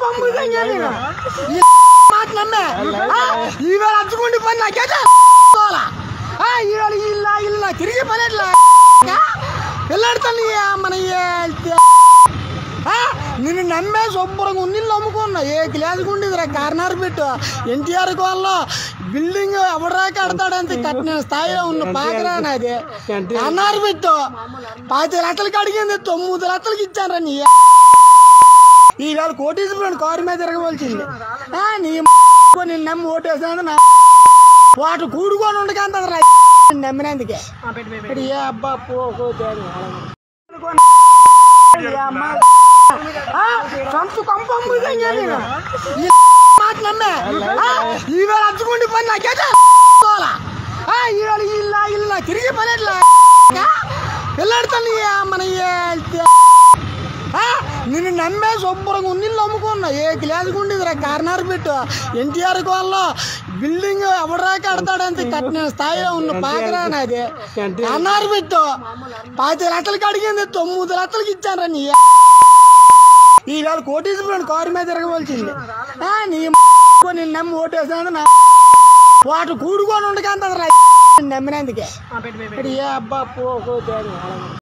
పంపుతాను నేను ఈ మాట నమ్మే ఆ, ఈవేళ అచ్చుకుండి పని నాకేట తోలా. ఆ, ఈవేళ ఇల్లా ఇల్లా తిరిగి పని ఎట్లా పిల్లడితల్లి మన ఈ- ఆ, నిన్ను నమ్మే శుభ్రంగా ఉన్నిళ్ళు అమ్ముకున్నా ఏ గ్లాస్ ఉండేదిరా కార్నర్ పెట్టు ఎన్టీఆర్ కోల్లో బిల్డింగ్ ఎవడరా కడతాడంత కట్టిన స్థాయిలో ఉన్న పాకరా నాది కార్నర్ పెట్టు పాతి లక్షలకి అడిగింది తొమ్మిది లక్షలకి ఇచ్చాను నీ ఈవేళ కోటీశ్వరుడు కారు మీద తిరగవలసింది ఆ, నీ నేను నమ్మి ఓటేసాను నా వాటి కూడుకొని ఉండగా అంత నమ్మినందుకే ఇప్పుడు ఏ అబ్బా పోకో తేడు. ఏ అమ్మ ఆ, సొంత కొంప అమ్ముతాను నేను. ఈ మాట నమ్మే ఆ, ఈవేళ అచ్చుకుండి పని నాకేట తోలా. ఆ, ఈవేళ ఇల్లా ఇల్లా తిరిగి పని ఎట్లా పిల్లడితల్లి మన ఈ- ఆ, నిన్ను నమ్మే శుభ్రంగా ఉన్నిళ్ళు అమ్ముకున్నా ఏ గ్లాస్ ఉండేదిరా కార్నర్ పెట్టు ఎన్టీఆర్ కోల్లో బిల్డింగ్ ఎవడరా కడతాడంత కట్టిన స్థాయిలో ఉన్న పాకరా నాది కార్నర్ పెట్టు పాతి లక్షలకి అడిగింది తొమ్మిది లక్షలకి ఇచ్చాను నీ ఈవేళ కోటీశ్వరుడు కారు మీద తిరగవలసింది ఆ, నీ నేను నమ్మి ఓటేసాను నా వాటి కూడుకొని ఉండగా అంత నమ్మినందుకే ఇప్పుడు ఏ అబ్బా పోకో తేడు.